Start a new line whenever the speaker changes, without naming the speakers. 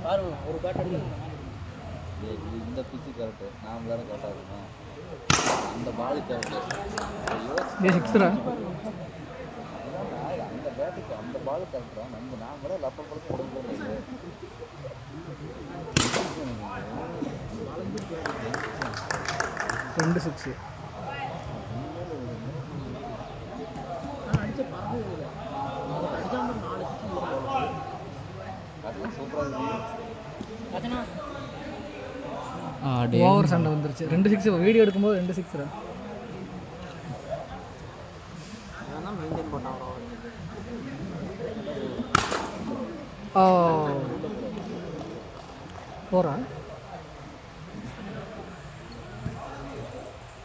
பாரு ஒரு பேட் எடுத்து
ஏய், இது இந்த பிச்சு கரெக்டு நாம தானே கரெக்டாக இருக்கணும் அந்த பால் கரெக்டு
ஏ சிக்ஸ்ரா
அந்த பேட்டுக்கு அந்த பால் கரெக்டா நம்ம நான் கூட லப்ப பழம் கொடுக்க
ரெண்டு சிக்ஸ்
அடிச்ச பறந்து அடிச்சாம நாலு சிக்ஸ்
அதெல்லாம் சூப்பராக இருக்கு
கதனா
ஓவர் சண்டை வந்துருச்சு ரெண்டு சிக்ஸ் வீடியோ எடுக்கும்போது ரெண்டு சிக்ஸ்ரா
அதான் மெயின்டைன் பண்ணான்
ஓ போகிறா